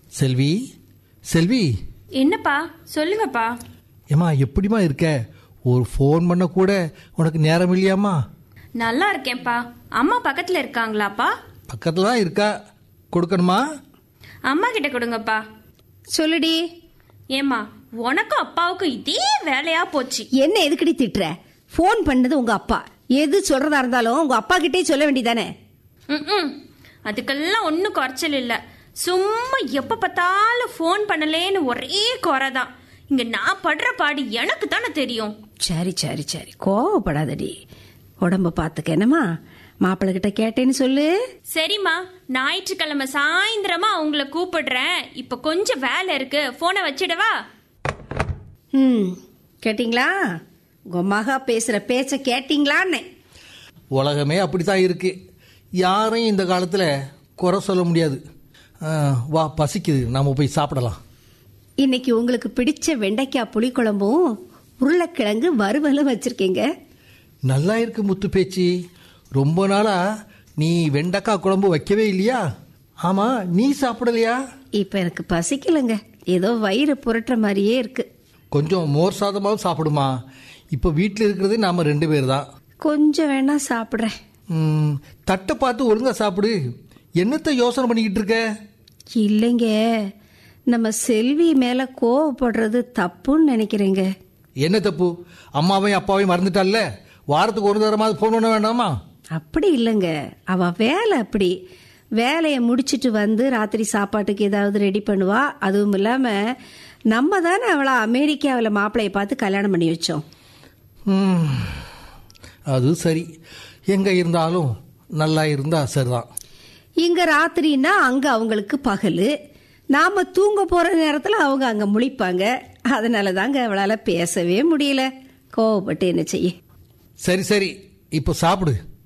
செல்வி செல்வி என்னப்பா சொல்லுங்கப்பா ஏம்மா எப்படிம்மா இருக்க ஒரு ஃபோன் பண்ண கூட உனக்கு நேரம் இல்லையாம்மா நல்லா இருக்கேன்ப்பா அம்மா பக்கத்துல இருக்காங்களாப்பா பக்கத்தில் தான் இருக்கா கொடுக்கணுமா அம்மா கிட்ட கொடுங்கப்பா சொல்லுடி ஏம்மா உனக்கும் அப்பாவுக்கும் இதே வேலையா போச்சு என்ன எதுக்கடி திட்டுற ஃபோன் பண்ணது உங்க அப்பா எது சொல்றதா இருந்தாலும் உங்க அப்பா கிட்டே சொல்ல வேண்டியதானே ம் அதுக்கெல்லாம் ஒன்றும் குறைச்சல் இல்லை சும்மா எப்போ பார்த்தாலும் ஃபோன் பண்ணலேன்னு ஒரே குறை தான் இங்கே நான் படுற பாடு எனக்கு தானே தெரியும் சரி சரி சரி கோவப்படாதடி உடம்ப பார்த்துக்க என்னம்மா மாப்பிள்ளை கிட்ட கேட்டேன்னு சொல்லு சரிம்மா ஞாயிற்றுக்கிழமை சாயந்தரமா உங்களை கூப்பிடுறேன் இப்போ கொஞ்சம் வேலை இருக்கு ஃபோனை வச்சிடவா ம் கேட்டிங்களா உங்க மகா பேசுற பேச்ச கேட்டிங்களான்னு உலகமே அப்படி தான் இருக்கு யாரையும் இந்த காலத்தில் குறை சொல்ல முடியாது ஆ, வா பசிக்குது நாம போய் சாப்பிடலாம் இன்னைக்கு உங்களுக்கு பிடிச்ச வெண்டைக்காய் புளிக்குழம்பும் உருளைக்கிழங்கு வறுவலும் வச்சிருக்கீங்க நல்லா இருக்கு முத்து பேச்சு ரொம்ப நாளா நீ வெண்டைக்காய் குழம்பு வைக்கவே இல்லையா ஆமா நீ சாப்பிடலையா இப்ப எனக்கு பசிக்கலைங்க ஏதோ வயிறு புரட்டுற மாதிரியே இருக்கு கொஞ்சம் மோர் சாதமாவும் சாப்பிடுமா இப்போ வீட்டில் இருக்கிறது நாம ரெண்டு பேர் தான் கொஞ்சம் வேணா சாப்பிட்றேன் ம், தட்டை பார்த்து ஒழுங்கா சாப்பிடு என்னத்த யோசனை பண்ணிக்கிட்டு இருக்க இல்லைங்க நம்ம செல்வி மேல கோவப்படுறது தப்புன்னு நினைக்கிறேங்க என்ன தப்பு அம்மாவையும் அப்பாவையும் மறந்துட்டால வாரத்துக்கு ஒரு தரமாவது ஃபோன் பண்ண வேண்டாமா அப்படி இல்லைங்க அவ வேலை அப்படி வேலையை முடிச்சிட்டு வந்து ராத்திரி சாப்பாட்டுக்கு ஏதாவது ரெடி பண்ணுவா அதுவும் இல்லாம நம்ம தானே அவளை அமெரிக்காவில் மாப்பிள்ளைய பார்த்து கல்யாணம் பண்ணி வச்சோம் ம், அது சரி எங்க இருந்தாலும் நல்லா இருந்தா சரிதான் இங்க ராத்திரின்னா அங்க அவங்களுக்கு பகலு நாம தூங்க போற நேரத்துல அவங்க அங்க முழிப்பாங்க அதனால தாங்க அவளால பேசவே முடியல கோவப்பட்டு என்ன செய்ய சரி சரி இப்போ சாப்பிடு